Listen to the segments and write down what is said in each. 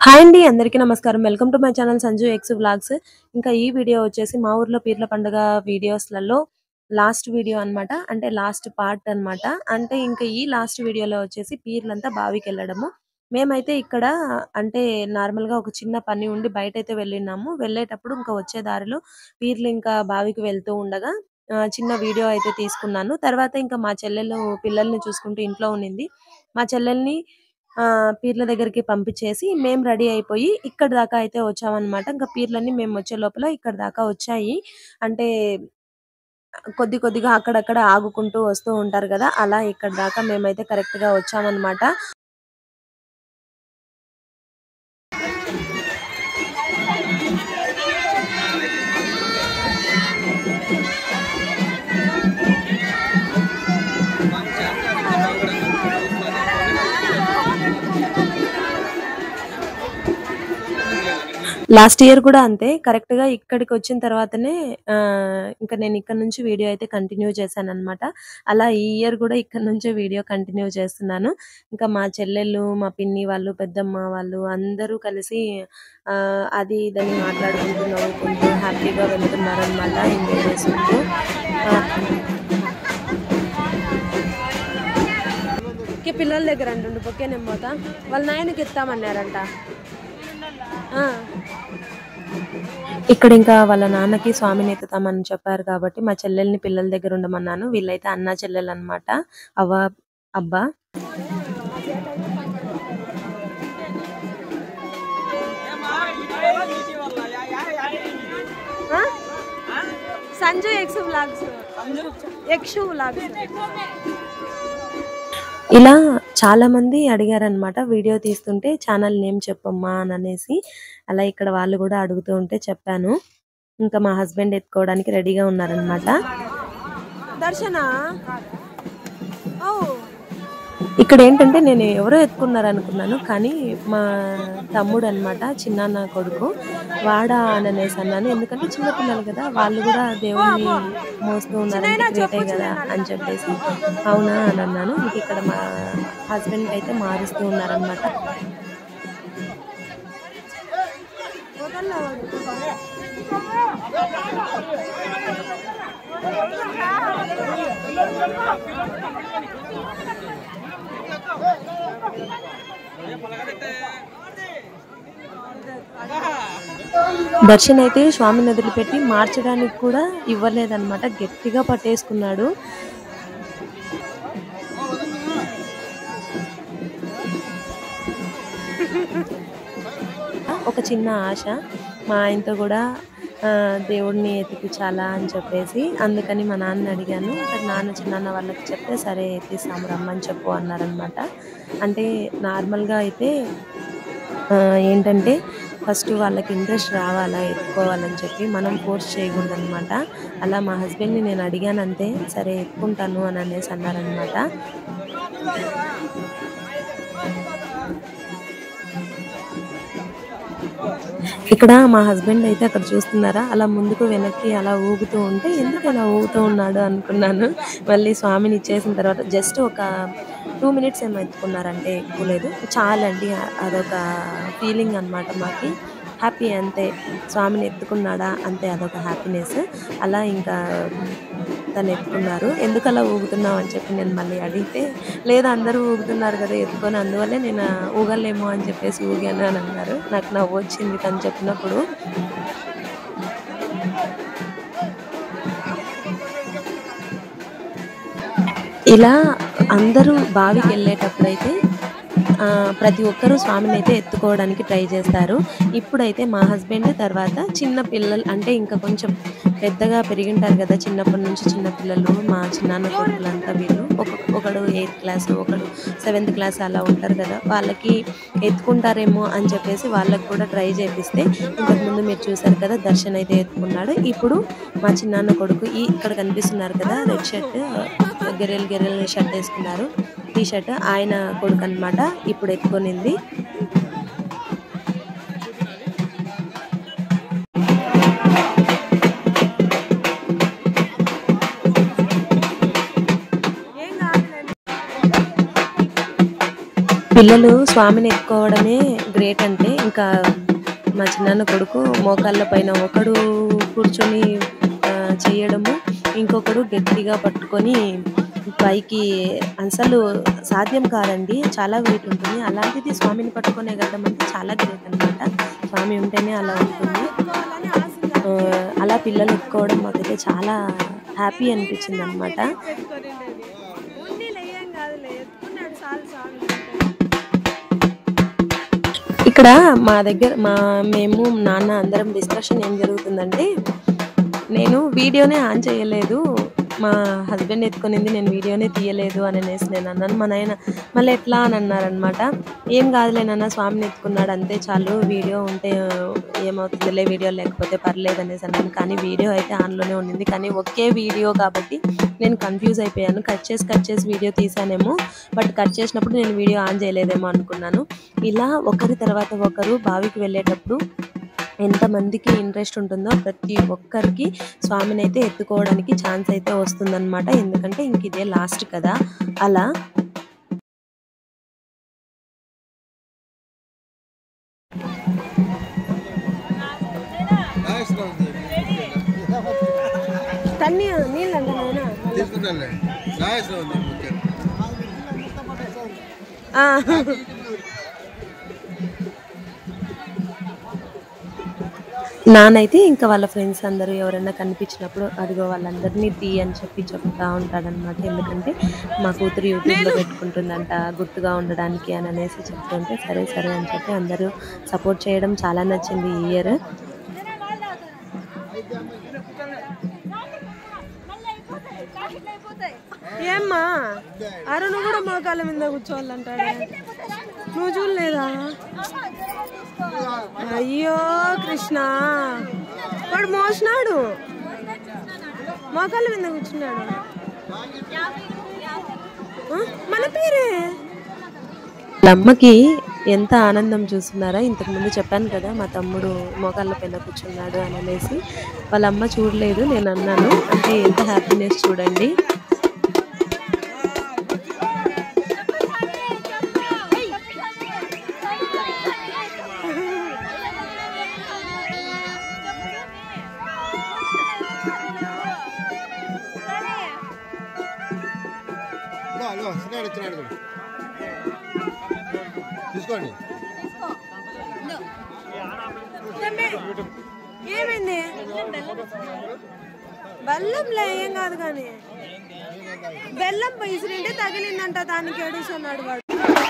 Hi అండి అందరికీ నమస్కారం welcome to my channel Sanju X vlogs ఇంకా ఈ వీడియో వచ్చేసి మా ఊర్లో పీర్ల పండుగ వీడియోస్లలో లాస్ట్ వీడియో అన్నమాట అంటే లాస్ట్ పార్ట్ అన్నమాట అంటే ఇంకా ఈ లాస్ట్ వీడియోలో వచ్చేసి పీర్లంతా బావికి వెళ్ళడము మేమైతే ఇక్కడ అంటే నార్మల్ గా ఒక చిన్న పని ఉండి బయట అయితే వెళ్ళినాము వెళ్ళేటప్పుడు ఇంకా వచ్చే దారిలో పీర్లు ఇంకా బావికి వెళ్తూ ఉండగా ఆ, చిన్న వీడియో అయితే తీసుకున్నాను తర్వాత ఇంకా మా చెల్లెలు పిల్లల్ని చూసుకుంటూ ఇంట్లో ఉన్నింది మా చెల్లెల్ని ఆ పీర్ల దగ్గరికి పంపించేసి మేము రెడీ అయిపోయి ఇక్కడ దాకా అయితే వచ్చామన్నమాట ఇంకా పీర్లన్నీ మేము వచ్చే లోపల ఇక్కడ దాకా వచ్చాయి అంటే కొద్ది కొద్దిగా అక్కడక్కడ ఆగుకుంటూ వస్తూ ఉంటారు కదా అలా ఇక్కడ దాకా మేమైతే కరెక్ట్ గా వచ్చామన్నమాట లాస్ట్ ఇయర్ కూడా అంతే కరెక్ట్ గా ఇక్కడికి వచ్చిన తర్వాతనే ఆ, ఇంకా నేను ఇక్కడ నుంచి వీడియో అయితే కంటిన్యూ చేశాను అనమాట అలా ఈ ఇయర్ కూడా ఇక్కడ నుంచే వీడియో కంటిన్యూ చేస్తున్నాను ఇంకా మా చెల్లెళ్ళు మా పిన్ని వాళ్ళు పెద్దమ్మ వాళ్ళు అందరూ కలిసి ఆ, అది ఇదని మాట్లాడుకుంటూ నవ్వుకుంటూ హ్యాపీగా వెళ్తున్నారు అనమాట ఎంజాయ్ చేసుకుంటూ ఆ, కి పిల్లల దగ్గర అంటుండు పొక్కే నేను పోతా వాళ్ళ నాయనకి ఇస్తామన్నారంట ఆ. ఇక్కడ ఇంకా వాళ్ళ నాన్నకి స్వామిని ఎత్తుతామని చెప్పారు కాబట్టి మా చెల్లెల్ని పిల్లల దగ్గర ఉండమన్నాను వీళ్ళైతే అన్న చెల్లెలు అనమాట అవ్వ అబ్బా Sanju X vlogs X vlogs ఇలా చాలా మంది అడిగారనమాట వీడియో తీస్తుంటే ఛానల్ నేమ్ చెప్పమ్మా అని అనేసి అలా ఇక్కడ వాళ్ళు కూడా అడుగుతూ ఉంటే చెప్పాను ఇంకా మా హస్బెండ్ ఎత్తుకోవడానికి రెడీగా ఉన్నారనమాట దర్శన ఇక్కడ ఏంటంటే నేను ఎవరో ఎత్తుకున్నారు అనుకున్నాను కానీ మా తమ్ముడు అనమాట చిన్నాన్న కొడుకు వాడా అని అనేసి అన్నాను ఎందుకంటే చిన్నపిల్లలు కదా వాళ్ళు కూడా దేవుణ్ణి మోస్తూ ఉన్నారంటే గ్రేటే కదా అని చెప్పేసి అవునా అని అన్నాను ఇంక ఇక్కడ మా హస్బెండ్ అయితే మారుస్తూ ఉన్నారనమాట దర్శన్ అయితే స్వామిని వదిలిపెట్టి మార్చడానికి కూడా ఇవ్వలేదన్నమాట గట్టిగా పట్టేసుకున్నాడు ఒక చిన్న ఆశ మా ఆయనతో కూడా ఆ, దేవుడిని ఎత్తిపించాలా అని చెప్పేసి అందుకని మా నాన్న అడిగాను అక్కడ నాన్న చిన్నాన్న వాళ్ళకి చెప్తే సరే ఎత్తిస్తాము రమ్మని చెప్పు అన్నారనమాట అంటే నార్మల్గా అయితే ఆ, ఏంటంటే ఫస్ట్ వాళ్ళకి ఇంట్రెస్ట్ రావాలా ఎత్తుకోవాలని చెప్పి మనం ఫోర్స్ చేయకూడదు అనమాట అలా మా హస్బెండ్ని నేను అడిగాను అంతే సరే ఎత్తుకుంటాను అని అనేసి అన్నారనమాట ఇక్కడ మా హస్బెండ్ అయితే అక్కడ చూస్తున్నారా అలా ముందుకు వెనక్కి అలా ఊగుతూ ఉంటే ఎందుకు అలా ఊగుతూ ఉన్నాడు అనుకున్నాను మళ్ళీ స్వామిని ఇచ్చేసిన తర్వాత జస్ట్ ఒక టూ మినిట్స్ ఏమో ఎత్తుకున్నారంటే ఎక్కువ లేదు చాలండి అదొక ఫీలింగ్ అన్నమాట మాకి హ్యాపీ అంతే స్వామిని ఎత్తుకున్నాడా అంతే అదొక హ్యాపీనెస్ అలా ఇంకా తను ఎత్తుకున్నారు ఎందుకు అలా ఊగుతున్నావు అని చెప్పి నేను మళ్ళీ అడిగితే లేదా అందరూ ఊగుతున్నారు కదా ఎత్తుకొని అందువల్లే నేను ఊగలేమో అని చెప్పేసి ఊగాను అని అన్నారు నాకు నవ్వు వచ్చింది తను చెప్పినప్పుడు ఇలా అందరూ బావికి వెళ్ళేటప్పుడైతే ఆ, ప్రతి ఒక్కరూ స్వామిని అయితే ఎత్తుకోవడానికి ట్రై చేస్తారు ఇప్పుడైతే మా హస్బెండ్ తర్వాత చిన్న పిల్లలు అంటే ఇంకా కొంచెం పెద్దగా పెరిగింటారు కదా చిన్నప్పటి నుంచి చిన్న పిల్లలు మా చిన్నాన్న కొడుకులంతా వీళ్ళు ఒక ఒకడు ఎయిత్ క్లాస్ ఒకడు సెవెంత్ క్లాస్ అలా ఉంటారు కదా వాళ్ళకి ఎత్తుకుంటారేమో అని చెప్పేసి వాళ్ళకి కూడా ట్రై చేపిస్తే ఇంతకుముందు మీరు చూసారు కదా దర్శన్ అయితే ఎత్తుకున్నాడు ఇప్పుడు మా చిన్నాన్న కొడుకు ఈ ఇక్కడ కనిపిస్తున్నారు కదా రెడ్ షర్ట్ గెరెల్ గెరెల్ షర్ట్ వేసుకున్నారు టీ షర్ట్ ఆయన కొడుకు అన్నమాట ఇప్పుడు ఎత్తుకొనింది పిల్లలు స్వామిని ఎత్తుకోవడమే గ్రేట్ అంటే ఇంకా మా చిన్నాన్న కొడుకు మోకాళ్ళ పైన ఒకడు కూర్చొని ఆ, చేయడము ఇంకొకడు గట్టిగా పట్టుకొని పైకి అసలు సాధ్యం కాదండి చాలా వెయిట్ ఉంటుంది అలాంటిది స్వామిని పట్టుకొని ఎగరడం అంటే చాలా గ్రేట్ అనమాట స్వామి ఉంటేనే అలా ఉంటుంది ఆ, అలా పిల్లలు ఎత్తుకోవడం మాకైతే చాలా హ్యాపీ అనిపించింది అనమాట ఇక్కడ మా దగ్గర మా మేము నాన్న అందరం డిస్కషన్ ఏం జరుగుతుందంటే నేను వీడియోనే ఆన్ చేయలేదు మా హస్బెండ్ ఎత్తుకొనింది నేను వీడియోనే తీయలేదు అని అనేసి నేను అన్నాను మా నాయన మళ్ళీ ఎట్లా అని అన్నారనమాట ఏం కాదులే నాన్న స్వామిని ఎత్తుకున్నాడు అంతే చాలు వీడియో ఉంటే ఏమవుతుందిలే వీడియో లేకపోతే పర్లేదు అనేసి అన్నాను కానీ వీడియో అయితే ఆన్లోనే ఉండింది కానీ ఒకే వీడియో కాబట్టి నేను కన్ఫ్యూజ్ అయిపోయాను కట్ చేసి కట్ చేసి వీడియో తీసానేమో బట్ కట్ చేసినప్పుడు నేను వీడియో ఆన్ చేయలేదేమో అనుకున్నాను ఇలా ఒకరి తర్వాత ఒకరు బావికి వెళ్ళేటప్పుడు ఎంతమందికి ఇంట్రెస్ట్ ఉంటుందో ప్రతి ఒక్కరికి స్వామిని అయితే ఎత్తుకోవడానికి ఛాన్స్ అయితే వస్తుందన్నమాట ఎందుకంటే ఇంక ఇదే లాస్ట్ కదా అలా తన్ని నీళ్ళంట తీసుకుంటానులే లాయస్లో ఉంది ముఖ్యం నానైతే ఇంకా వాళ్ళ ఫ్రెండ్స్ అందరూ ఎవరైనా కనిపించినప్పుడు అదిగో వాళ్ళందరినీ తీ అని చెప్పి చెప్తా ఉంటాడనమాట ఎందుకంటే మా కూతురు యూట్యూబ్లో పెట్టుకుంటుందంట గుర్తుగా ఉండడానికి అని అనేసి చెప్తుంటే సరే సరే అని చెప్పి అందరూ సపోర్ట్ చేయడం చాలా నచ్చింది ఈ ఇయర్ ఏమ్మా అరుణ్ కూడా మోకాళ్ళ మీద కూర్చోవాలంటాడు నువ్వు చూడలేదా అయ్యో కృష్ణ వాడు మోసినాడు మోకాళ్ళ మీద కూర్చున్నాడు ఆ, మన పేరే వాళ్ళ అమ్మకి ఎంత ఆనందం చూస్తున్నారా ఇంతకు ముందు చెప్పాను కదా మా తమ్ముడు మోకాళ్ళ పైన కూర్చున్నాడు అని అనేసి వాళ్ళ అమ్మ చూడలేదు నేను అన్నాను అంటే ఎంత హ్యాపీనెస్ చూడండి ఇదిగో, ఇదిగో, చిన్నాడు ఇచ్చినాడు చూడు. తీసుకోండి ఏమైంది బెల్లంలో ఏం కాదు కానీ బెల్లం ఇసిరింటే తగిలిందంట దానికి ఏడుస్తున్నాడు వాడు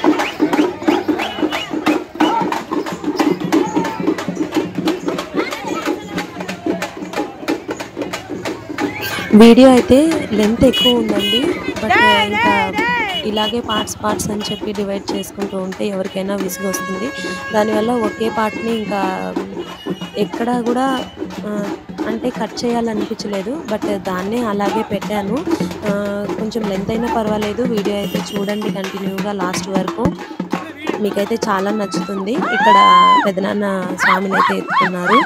వీడియో అయితే లెంత్ ఎక్కువ ఉందండి బట్ ఇంకా ఇలాగే పార్ట్స్ పార్ట్స్ అని చెప్పి డివైడ్ చేసుకుంటూ ఉంటే ఎవరికైనా విసుగు వస్తుంది దానివల్ల ఒకే పార్ట్ని ఇంకా ఎక్కడ కూడా ఆ, అంటే కట్ చేయాలనిపించలేదు బట్ దాన్నే అలాగే పెట్టాను ఆ, కొంచెం లెంత్ అయినా పర్వాలేదు వీడియో అయితే చూడండి కంటిన్యూగా లాస్ట్ వరకు మీకైతే చాలా నచ్చుతుంది ఇక్కడ పెదనాన్న స్వామిని అయితే ఎత్తుకున్నారు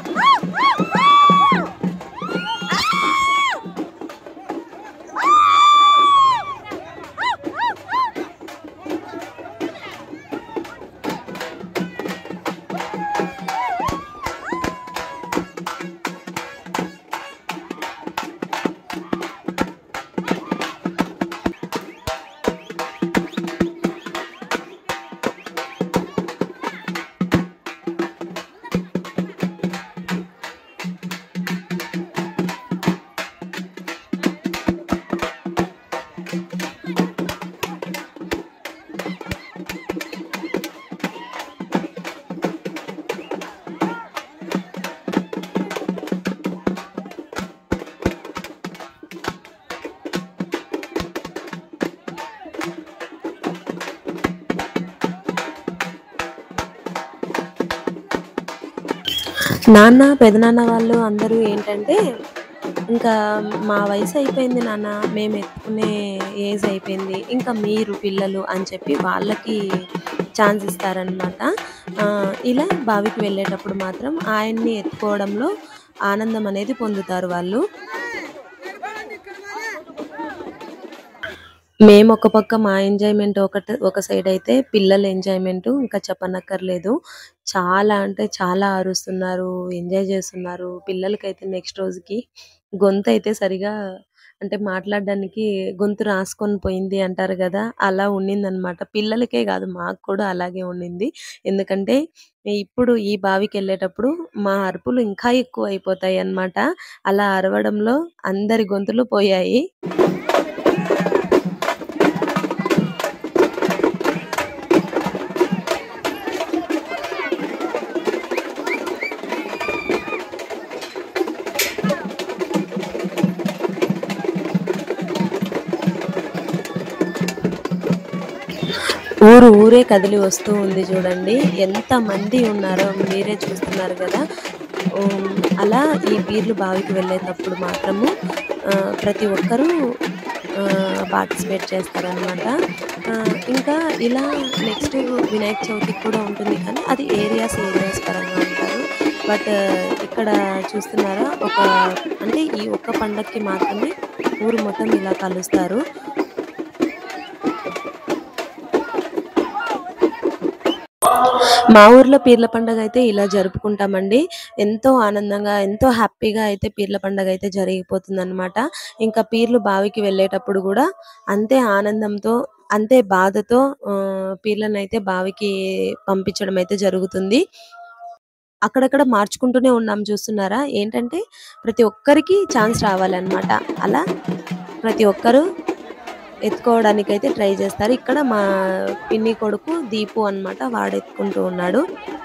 నాన్న పెదనాన్న వాళ్ళు అందరూ ఏంటంటే ఇంకా మా వయసు అయిపోయింది నాన్న మేము ఎత్తుకునే ఏజ్ అయిపోయింది ఇంకా మీరు పిల్లలు అని చెప్పి వాళ్ళకి ఛాన్స్ ఇస్తారనమాట ఇలా బావికి వెళ్ళేటప్పుడు మాత్రం ఆయన్ని ఎత్తుకోవడంలో ఆనందం అనేది పొందుతారు వాళ్ళు మేము ఒక పక్క మా ఎంజాయ్మెంట్ ఒకటి ఒక సైడ్ అయితే పిల్లల ఎంజాయ్మెంట్ ఇంకా చెప్పనక్కర్లేదు చాలా అంటే చాలా అరుస్తున్నారు ఎంజాయ్ చేస్తున్నారు పిల్లలకైతే నెక్స్ట్ రోజుకి గొంతు అయితే సరిగా అంటే మాట్లాడడానికి గొంతు రాసుకొని పోయింది అంటారు కదా అలా ఉండిందన్నమాట పిల్లలకే కాదు మాకు కూడా అలాగే ఉండింది ఎందుకంటే ఇప్పుడు ఈ బావికి వెళ్ళేటప్పుడు మా అరుపులు ఇంకా ఎక్కువ అయిపోతాయి అన్నమాట అలా అరవడంలో అందరి గొంతులు పోయాయి ఊరు ఊరే కదిలి వస్తూ ఉంది చూడండి ఎంత మంది ఉన్నారో మీరే చూస్తున్నారు కదా ఉమ్, అలా ఈ పీర్లు బావికి వెళ్ళేటప్పుడు మాత్రము ఆ, ప్రతి ఒక్కరూ పార్టిసిపేట్ చేస్తారనమాట ఇంకా ఇలా నెక్స్ట్ వినాయక చవితికి కూడా ఉంటుంది కానీ అది ఏరియాస్ ఏరియాస్ పరంగా ఉంటారు బట్ ఇక్కడ చూస్తున్నారా ఒక అంటే ఈ ఒక్క పండక్కి మాత్రమే ఊరు మొత్తం ఇలా కలుస్తారు మా ఊర్లో పీర్ల పండగ అయితే ఇలా జరుపుకుంటామండి ఎంతో ఆనందంగా ఎంతో హ్యాపీగా అయితే పీర్ల పండగ అయితే జరిగిపోతుంది అనమాట ఇంకా పీర్లు బావికి వెళ్ళేటప్పుడు కూడా అంతే ఆనందంతో అంతే బాధతో ఆ, పీర్లను అయితే బావికి పంపించడం అయితే జరుగుతుంది అక్కడక్కడ మార్చుకుంటూనే ఉన్నాం చూస్తున్నారా ఏంటంటే ప్రతి ఒక్కరికి ఛాన్స్ రావాలన్నమాట అలా ప్రతి ఒక్కరు ఎత్తుకోవడానికి అయితే ట్రై చేస్తారు ఇక్కడ మా పిన్ని కొడుకు దీపు అన్నమాట వాడు ఎత్తుకుంటూ ఉన్నాడు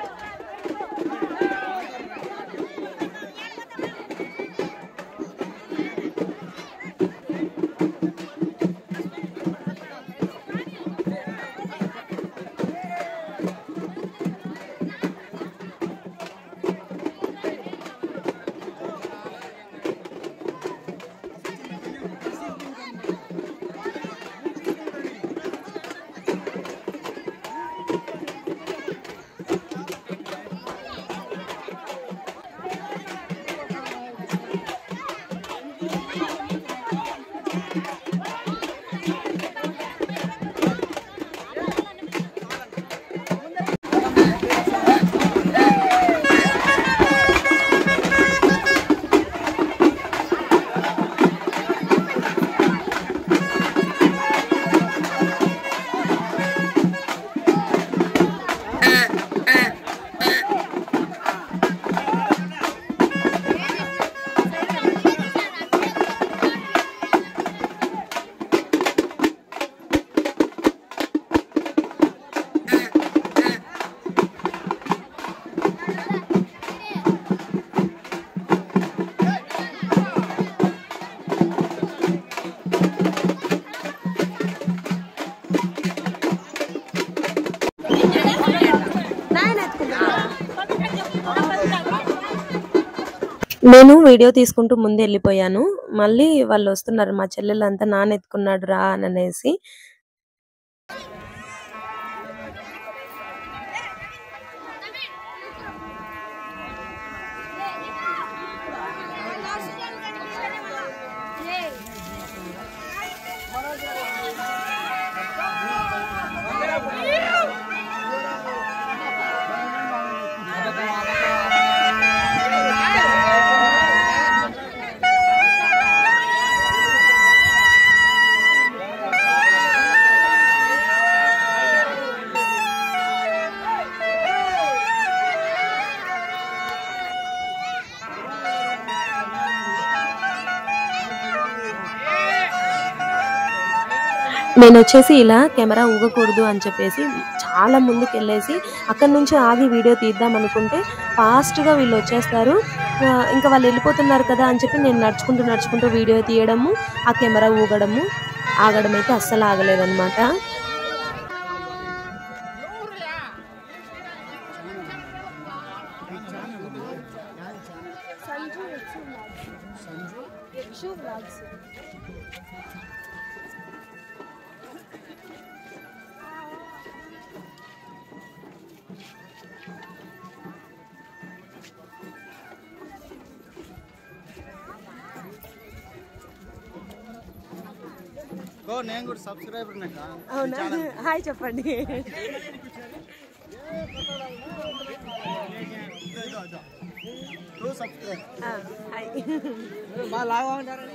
నేను వీడియో తీసుకుంటూ ముందు వెళ్ళిపోయాను మళ్ళీ వాళ్ళు వస్తున్నారు మా చెల్లెలంతా నాన్న ఎత్తుకున్నాడు రా అని అనేసి నేను వచ్చేసి ఇలా కెమెరా ఊగకూడదు అని చెప్పేసి చాలా ముందుకు వెళ్ళేసి అక్కడి నుంచి ఆగి వీడియో తీద్దాం అనుకుంటే ఫాస్ట్ గా వీళ్ళు వచ్చేస్తారు ఆ, ఇంకా వాళ్ళు వెళ్ళిపోతున్నారు కదా అని చెప్పి నేను నడుచుకుంటూ నడుచుకుంటూ వీడియో తీయడము ఆ కెమెరా ఊగడము ఆగడం అయితే అస్సలు ఆగలేదన్నమాట గో నేను కూడా సబ్స్క్రైబర్ నక్క అవునా హాయ్ చెప్పండి టూ సబ్స్క్రైబ్ ఆ, హాయ్ బాగా లాగా ఉంటారని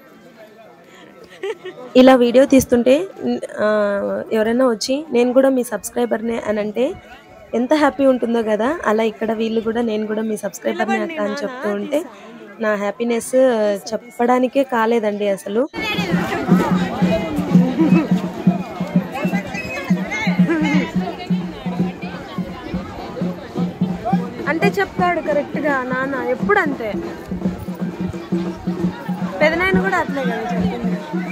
ఇలా వీడియో తీస్తుంటే ఆ, ఎవరైనా వచ్చి నేను కూడా మీ సబ్స్క్రైబర్నే అని అంటే ఎంత హ్యాపీ ఉంటుందో కదా అలా ఇక్కడ వీళ్ళు కూడా నేను కూడా మీ సబ్స్క్రైబర్నే అక్క అని చెప్తూ ఉంటే నా హ్యాపీనెస్ చెప్పడానికే కాలేదండి అసలు అంటే చెప్తాడు కరెక్ట్గా నాన్న ఎప్పుడు అంతే పెదనాయన కూడా అట్లే కదా చెప్పింది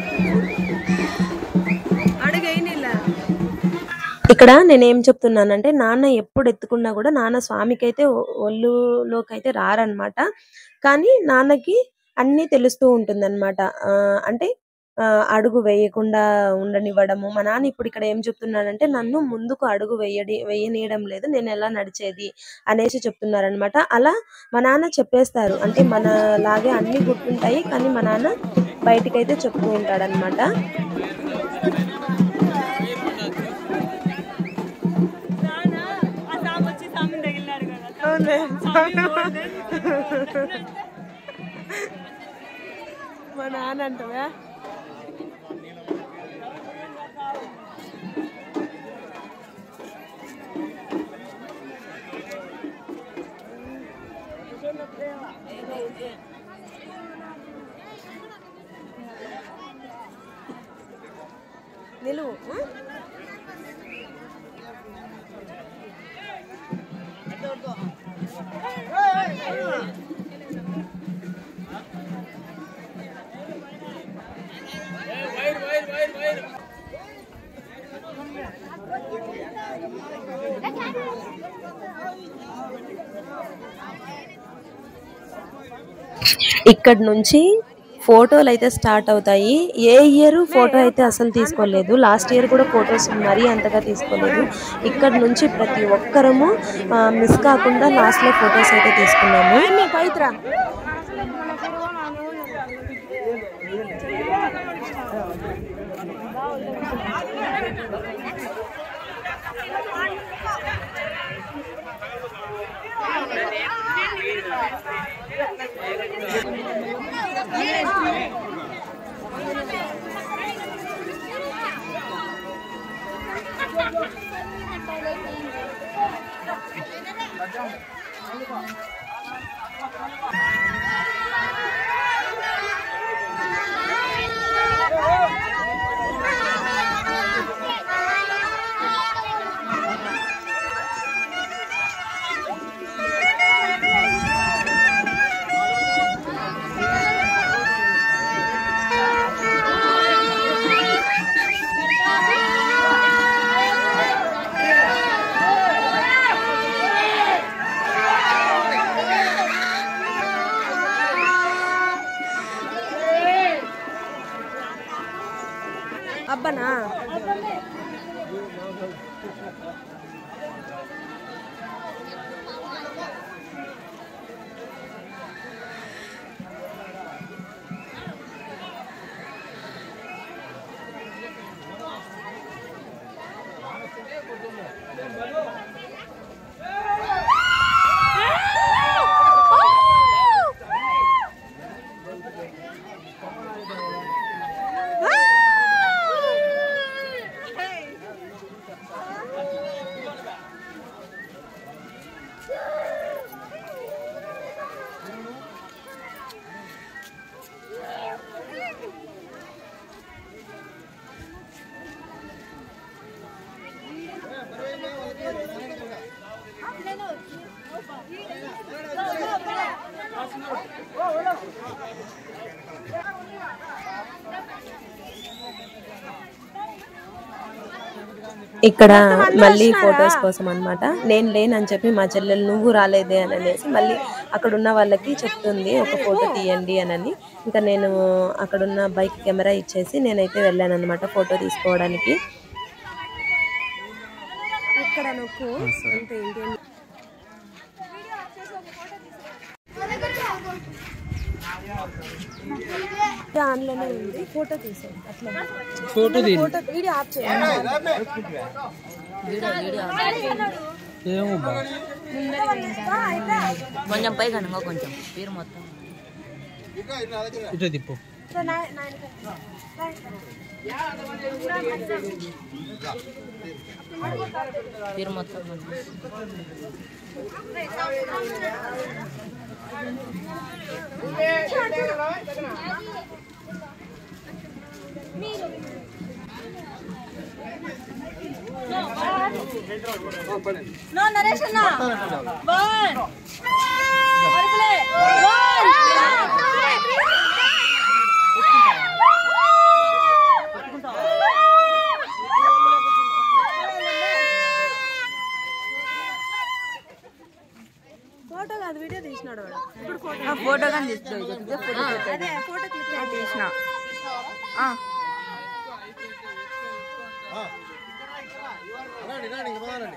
అడుగైనా ఇక్కడ నేనేం చెప్తున్నానంటే నాన్న ఎప్పుడు ఎత్తుకున్నా కూడా నాన్న స్వామికి అయితే ఒళ్ళులోకి అయితే రారనమాట కానీ నాన్నకి అన్నీ తెలుస్తూ ఉంటుందన్నమాట ఆ, అంటే ఆ, అడుగు వేయకుండా ఉండనివ్వడము మా నాన్న ఇప్పుడు ఇక్కడ ఏం చెప్తున్నాడంటే నన్ను ముందుకు అడుగు వేయడి వేయనీయడం లేదు నేను ఎలా నడిచేది అనేసి చెప్తున్నారనమాట అలా మా నాన్న చెప్పేస్తారు అంటే మన లాగే అన్ని గుర్తుంటాయి కానీ మా నాన్న బయటికైతే చెప్తూ ఉంటాడనమాట మా నాన్న అంటవా నిలువు ఆ? ఇక్కడ నుంచి ఫోటోలు అయితే స్టార్ట్ అవుతాయి ఏ ఇయర్ ఫోటో అయితే అసలు తీసుకోలేదు లాస్ట్ ఇయర్ కూడా ఫొటోస్ మరీ అంతగా తీసుకోలేదు ఇక్కడ నుంచి ప్రతి ఒక్కరము మిస్ కాకుండా లాస్ట్ లో ఫొటోస్ అయితే తీసుకున్నాము పవిత్ర అబ్బనా ఇక్కడ మళ్ళీ ఫొటోస్ కోసం అన్నమాట నేను లేనని చెప్పి మా చెల్లెలు నువ్వు రాలేదే అని అనేసి మళ్ళీ అక్కడ ఉన్న వాళ్ళకి చెప్తుంది ఒక ఫోటో తీయండి అని ఇంకా నేను అక్కడున్న బైక్ కెమెరా ఇచ్చేసి నేనైతే వెళ్ళాను అనమాట ఫోటో తీసుకోవడానికి ఇక్కడ నొక్కు అంతే ఇంకేం ఆన్లోనే ఉంది ఫోటో తీసాను అట్లా ఫోటో తీ ఫోటో వీడియో ఆఫ్ చేయండి ఏమో బా కొంచెం పైగా ఇంకో కొంచెం పేరు మొత్తం ఇటు తిప్పు పేరు మొత్తం ఫోటో కాదు వీడియో తీసినాడు వాడు ఇప్పుడు ఫోటో ఫోటో కానీ తీసుకో అదే ఫోటో క్లిక్ తీసిన రండి రండి ఇంకా రండి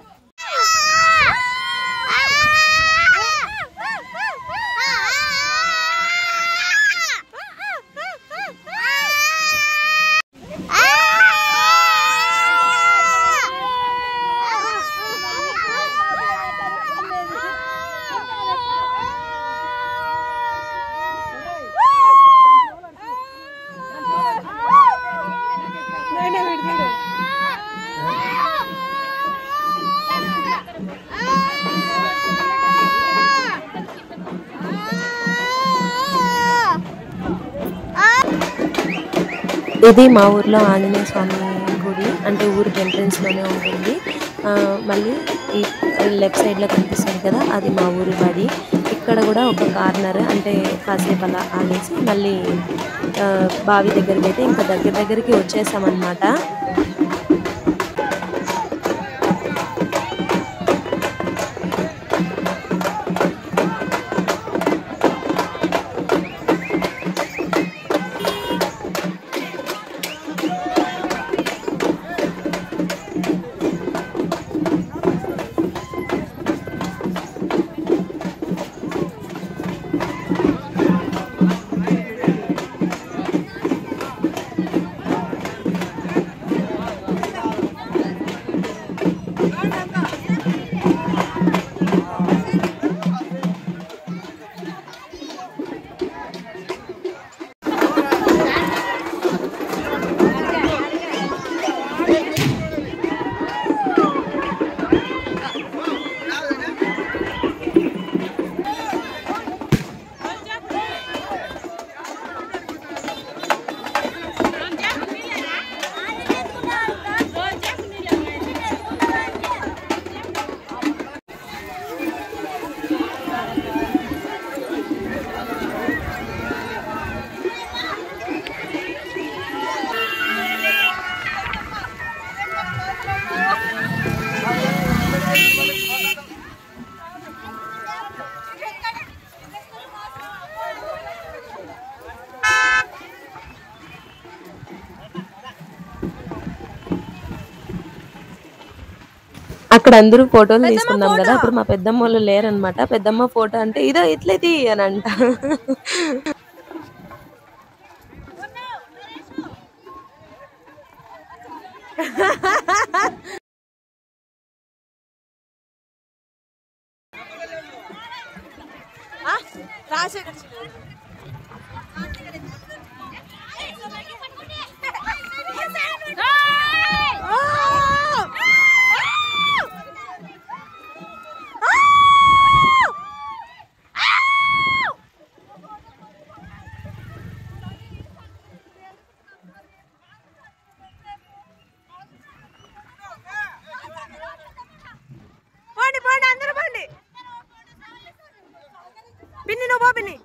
ఇది మా ఊర్లో ఆంజనేయ స్వామి గుడి అంటే ఊరికి ఎంట్రన్స్ లోనే ఉంటుంది ఆ, మళ్ళీ ఈ లెఫ్ట్ సైడ్ లో కనిపిస్తుంది కదా అది మా ఊరి బడి ఇక్కడ కూడా ఒక కార్నర్ అంటే కాసేపు అలా ఆగేసి మళ్ళీ ఆ, బావి దగ్గరికి అయితే ఇంకా దగ్గర దగ్గరికి వచ్చేసామన్నమాట అక్కడ అందరూ ఫోటోలు తీసుకున్నాం కదా అప్పుడు మా పెద్దమ్మ వాళ్ళు లేరనమాట పెద్దమ్మ ఫోటో అంటే ఇదో ఇట్లయితే అని అంట పోండి పోండి అందరూ పోండి పిన్ని నువ్వు పో పిన్ని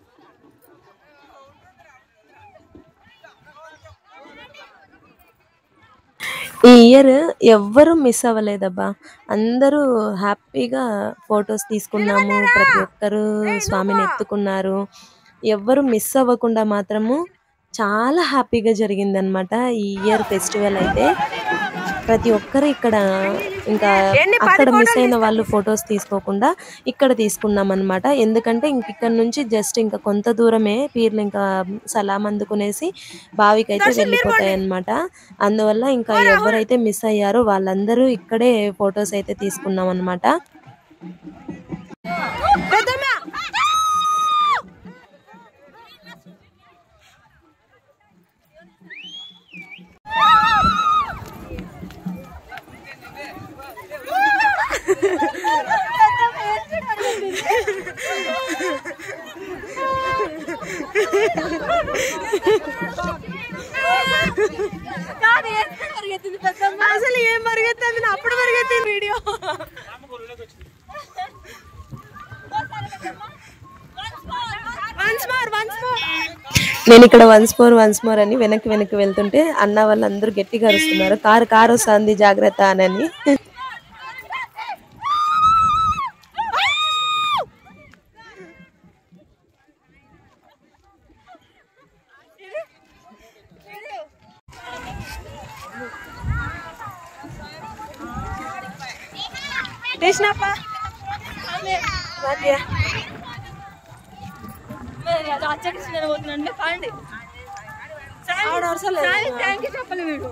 ఈ ఇయర్ ఎవ్వరు మిస్ అవ్వలేదబ్బా అందరూ హ్యాపీగా ఫొటోస్ తీసుకున్నాము ప్రతి ఒక్కరు స్వామిని ఎత్తుకున్నారు ఎవ్వరు మిస్ అవ్వకుండా మాత్రము చాలా హ్యాపీగా జరిగిందనమాట ఈ ఇయర్ ఫెస్టివల్ అయితే ప్రతి ఒక్కరు ఇక్కడ ఇంకా అక్కడ మిస్ అయిన వాళ్ళు ఫొటోస్ తీసుకోకుండా ఇక్కడ తీసుకున్నాం అనమాట ఎందుకంటే ఇంక ఇక్కడ నుంచి జస్ట్ ఇంకా కొంత దూరమే పీర్లు ఇంకా సలాం అందుకునేసి బావికి అయితే వెళ్ళిపోతాయి అనమాట అందువల్ల ఇంకా ఎవరైతే మిస్ అయ్యారో వాళ్ళందరూ ఇక్కడే ఫొటోస్ అయితే తీసుకున్నాం అనమాట అసలు ఏం పరిగెత్తుంది అప్పుడు పరిగెత్తింది video once more once more నేను ఇక్కడ వన్స్ మోర్ వన్స్ మోర్ అని వెనక్కి వెనక్కి వెళ్తుంటే అన్న వాళ్ళందరూ గట్టిగా అరుస్తున్నారు కారు కారు వస్తుంది జాగ్రత్త అని కృష్ణప్ప థ్యాంక్ యూ చెప్పలే వీడు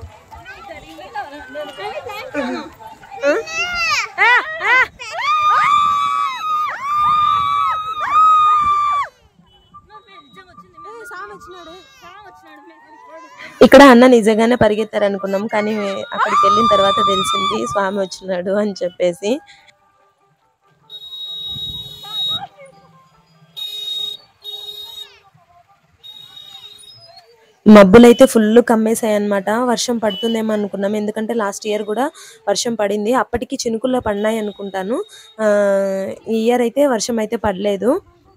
ఇక్కడ అన్న నిజంగానే పరిగెత్తారు అనుకున్నాం కానీ అక్కడికి వెళ్ళిన తర్వాత తెలిసింది స్వామి వచ్చినాడు అని చెప్పేసి మబ్బులైతే ఫుల్ కమ్మేశాయి అనమాట వర్షం పడుతుందేమో అనుకున్నాం ఎందుకంటే లాస్ట్ ఇయర్ కూడా వర్షం పడింది అప్పటికి చినుకుల్లో పడినాయి అనుకుంటాను ఆ, ఈ ఇయర్ అయితే వర్షం అయితే పడలేదు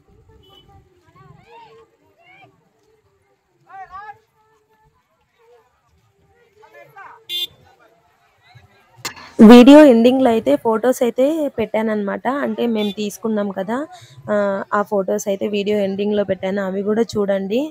వీడియో ఎండింగ్ లో అయితే ఫొటోస్ అయితే పెట్టాను అనమాట అంటే మేము తీసుకున్నాం కదా ఆ, ఆ ఫొటోస్ అయితే వీడియో ఎండింగ్ లో పెట్టాను అవి కూడా చూడండి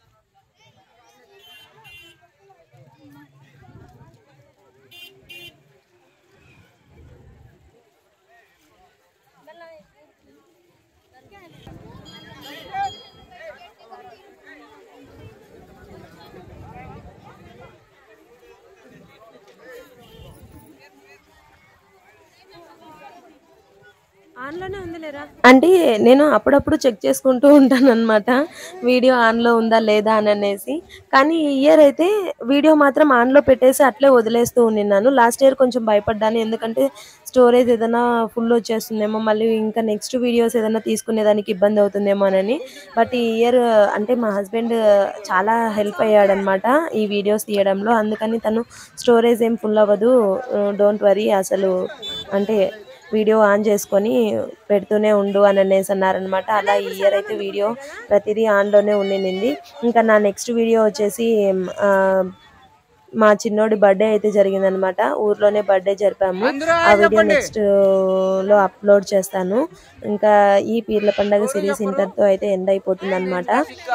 ఆన్లోనే ఉంది లేరా అంటే నేను అప్పుడప్పుడు చెక్ చేసుకుంటూ ఉంటాను అనమాట వీడియో ఆన్లో ఉందా లేదా అని అనేసి కానీ ఈ ఇయర్ అయితే వీడియో మాత్రం ఆన్లో పెట్టేసి అట్లే వదిలేస్తూ ఉన్నాను లాస్ట్ ఇయర్ కొంచెం భయపడ్డాను ఎందుకంటే స్టోరేజ్ ఏదైనా ఫుల్ వచ్చేస్తుందేమో మళ్ళీ ఇంకా నెక్స్ట్ వీడియోస్ ఏదైనా తీసుకునేదానికి ఇబ్బంది అవుతుందేమో అని బట్ ఈ ఇయర్ అంటే మా హస్బెండ్ చాలా హెల్ప్ అయ్యాడనమాట ఈ వీడియోస్ తీయడంలో అందుకని తను స్టోరేజ్ ఏం ఫుల్ అవ్వదు డోంట్ వరీ అసలు అంటే వీడియో ఆన్ చేసుకొని పెడుతూనే ఉండు అని అనేసి అన్నారనమాట అలా ఈ ఇయర్ అయితే వీడియో ప్రతిదీ ఆన్లోనే ఉండింది ఇంకా నా నెక్స్ట్ వీడియో వచ్చేసి ఆ, మా చిన్నోడి బర్త్డే అయితే జరిగిందనమాట ఊర్లోనే బర్త్డే జరిపాము ఆ వీడియో నెక్స్ట్ లో అప్లోడ్ చేస్తాను ఇంకా ఈ పీర్ల పండగ సిరీస్ ఇంతటితో అయితే ఎండ్ అయిపోతుంది అనమాట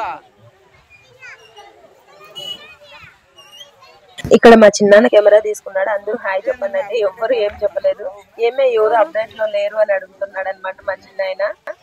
ఇక్కడ మా చిన్నాన్న కెమెరా తీసుకున్నాడు అందరూ హాయ్ చెప్పండి అంటే ఎవ్వరు ఏం చెప్పలేదు ఏమే ఎవరు అప్డేట్ లో లేరు అని అడుగుతున్నాడు అనమాట మా చిన్నాయన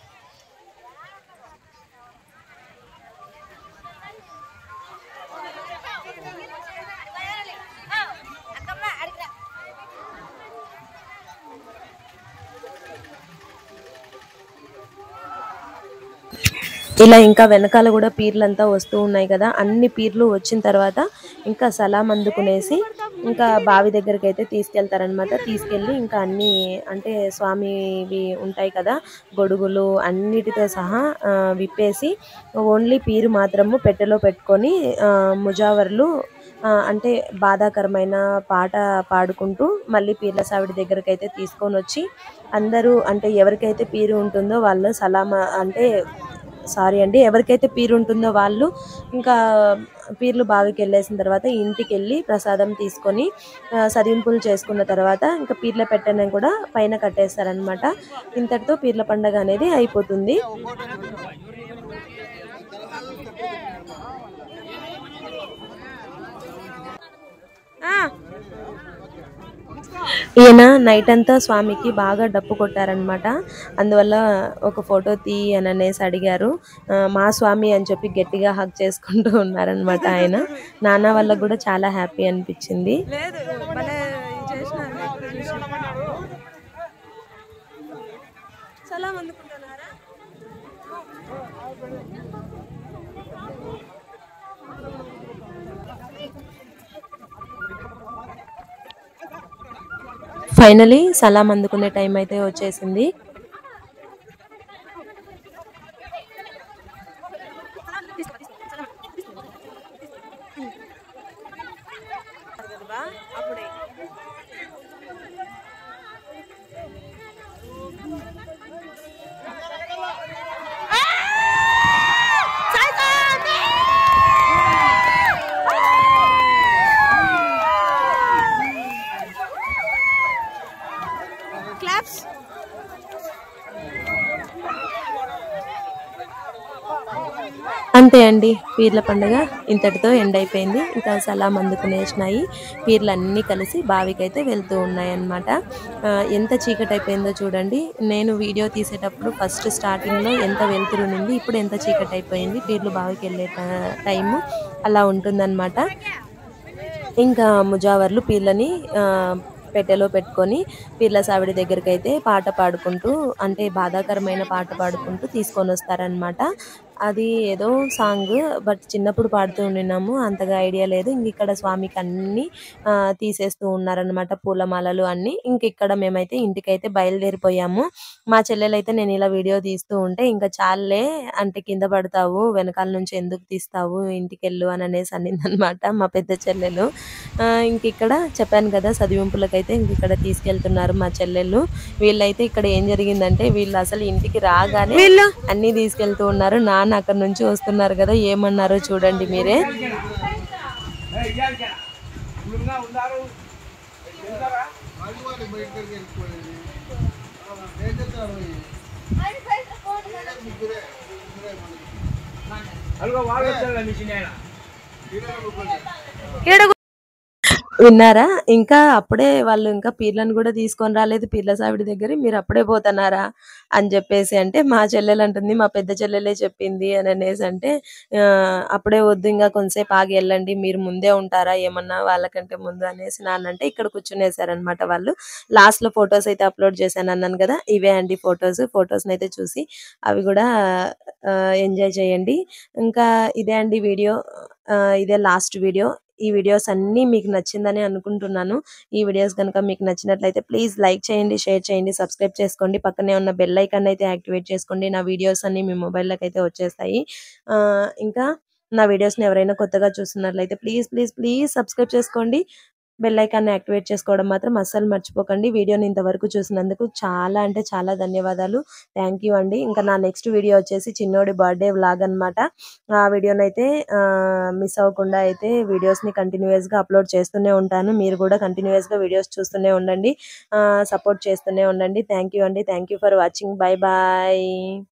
ఇలా ఇంకా వెనకాల కూడా పీర్లంతా వస్తూ ఉన్నాయి కదా అన్ని పీర్లు వచ్చిన తర్వాత ఇంకా సలాం అందుకునేసి ఇంకా బావి దగ్గరికి అయితే తీసుకెళ్తారనమాట తీసుకెళ్ళి ఇంకా అన్ని అంటే స్వామివి ఉంటాయి కదా గొడుగులు అన్నిటితో సహా ఆ, విప్పేసి ఓన్లీ పీరు మాత్రము పెట్టెలో పెట్టుకొని ఆ, ముజావర్లు ఆ, అంటే బాధాకరమైన పాట పాడుకుంటూ మళ్ళీ పీర్ల సావిడి దగ్గరికి అయితే తీసుకొని వచ్చి అందరూ అంటే ఎవరికైతే పీరు ఉంటుందో వాళ్ళు సలామా అంటే సారీ అండి ఎవరికైతే పీరు ఉంటుందో వాళ్ళు ఇంకా పీర్లు బావికి వెళ్ళేసిన తర్వాత ఇంటికి వెళ్ళి ప్రసాదం తీసుకొని ఆ, సరింపులు చేసుకున్న తర్వాత ఇంకా పీర్ల పెట్టెను కూడా పైన కట్టేస్తారనమాట ఇంతటితో పీర్ల పండగ అనేది అయిపోతుంది నైట్ అంతా స్వామికి బాగా డప్పు కొట్టారనమాట అందువల్ల ఒక ఫోటో తీ అని అనేసి అడిగారు ఆ, మా స్వామి అని చెప్పి గట్టిగా హక్ చేసుకుంటూ ఉన్నారనమాట ఆయన నాన్న వాళ్ళకు కూడా చాలా హ్యాపీ అనిపించింది లేదు భలే చేసినారు ఎప్పుడు చూసినా. సలాం అందుకుంటున్నారా ఫైనలీ సలాం అందుకునే టైం అయితే వచ్చేసింది అప్పుడే క్లాప్స్ అంతే అండి పీర్ల పండుగ ఇంతటితో ఎండ్ అయిపోయింది ఇంకా సలాం అందుకునేసినాయి పీర్లు అన్నీ కలిసి బావికైతే వెళ్తూ ఉన్నాయి అన్నమాట ఆ, ఎంత చీకటి అయిపోయిందో చూడండి నేను వీడియో తీసేటప్పుడు ఫస్ట్ స్టార్టింగ్లో ఎంత వెళ్తురునింది ఇప్పుడు ఎంత చీకటి అయిపోయింది పీర్లు బావికి వెళ్ళే ట- టైము అలా ఉంటుందన్నమాట ఇంకా ముజావర్లు పీర్లని ఆ, పెట్టెలో పెట్టుకొని పీర్ల సావిడి దగ్గరికి అయితే పాట పాడుకుంటూ అంటే బాధాకరమైన పాట పాడుకుంటూ తీసుకొని వస్తారనమాట అది ఏదో సాంగ్ బట్ చిన్నప్పుడు పాడుతూ ఉండినాము అంతగా ఐడియా లేదు ఇంక ఇక్కడ స్వామికి అన్ని ఆ, తీసేస్తూ ఉన్నారనమాట పూలమాలలు అన్ని ఇంక ఇక్కడ మేమైతే ఇంటికైతే బయలుదేరిపోయాము మా చెల్లెలైతే నేను ఇలా వీడియో తీస్తూ ఉంటే ఇంకా చాలే అంటే కింద పడతావు వెనకాల నుంచి ఎందుకు తీస్తావు ఇంటికి వెళ్ళు అని అనేసి అనిందనమాట మా పెద్ద చెల్లెలు ఆ, ఇంక ఇక్కడ చెప్పాను కదా చదివింపులకైతే ఇంక ఇక్కడ తీసుకెళ్తున్నారు మా చెల్లెళ్ళు వీళ్ళైతే ఇక్కడ ఏం జరిగిందంటే వీళ్ళు అసలు ఇంటికి రాగానే అన్ని తీసుకెళ్తూ ఉన్నారు నాన్న అక్కడ నుంచి వస్తున్నారు కదా ఏమన్నారో చూడండి మీరే విన్నారా ఇంకా అప్పుడే వాళ్ళు ఇంకా పీర్లను కూడా తీసుకొని రాలేదు పీర్ల సావిడి దగ్గర మీరు అప్పుడే పోతున్నారా అని చెప్పేసి అంటే మా చెల్లెలు అంటుంది మా పెద్ద చెల్లెలే చెప్పింది అని అనేసి అంటే "ఆ, అప్పుడే వద్దు ఇంకా కొంతసేపు ఆగి వెళ్ళండి మీరు ముందే ఉంటారా ఏమన్నా వాళ్ళకంటే ముందు అనేసి నాన్న అంటే ఇక్కడ కూర్చునేసారనమాట వాళ్ళు లాస్ట్ లో ఫొటోస్ అయితే అప్లోడ్ చేశాను అన్నాను కదా ఇవే అండి ఫొటోస్ ఫొటోస్ అయితే చూసి అవి కూడా ఎంజాయ్ చేయండి ఇంకా ఇదే అండి వీడియో ఇదే లాస్ట్ వీడియో ఈ వీడియోస్ అన్నీ మీకు నచ్చిందని అనుకుంటున్నాను ఈ వీడియోస్ కనుక మీకు నచ్చినట్లయితే ప్లీజ్ లైక్ చేయండి షేర్ చేయండి సబ్స్క్రైబ్ చేసుకోండి పక్కనే ఉన్న బెల్ ఐకాన్ అయితే యాక్టివేట్ చేసుకోండి నా వీడియోస్ అన్ని మీ మొబైల్లోకి అయితే వచ్చేస్తాయి ఆ, ఇంకా నా వీడియోస్ని ఎవరైనా కొత్తగా చూస్తున్నట్లయితే ప్లీజ్ ప్లీజ్ ప్లీజ్ సబ్స్క్రైబ్ చేసుకోండి బెల్ ఐకాన్ని యాక్టివేట్ చేసుకోవడం మాత్రం అస్సలు మర్చిపోకండి వీడియోని ఇంతవరకు చూసినందుకు చాలా అంటే చాలా ధన్యవాదాలు థ్యాంక్ యూ అండి ఇంకా నా నెక్స్ట్ వీడియో వచ్చేసి చిన్నోడి బర్త్డే వ్లాగ్ అన్నమాట ఆ వీడియోని అయితే మిస్ అవ్వకుండా అయితే వీడియోస్ని కంటిన్యూస్గా అప్లోడ్ చేస్తూనే ఉంటాను మీరు కూడా కంటిన్యూస్గా వీడియోస్ చూస్తూనే ఉండండి సపోర్ట్ చేస్తూనే ఉండండి థ్యాంక్ యూ అండి thank you for watching bye bye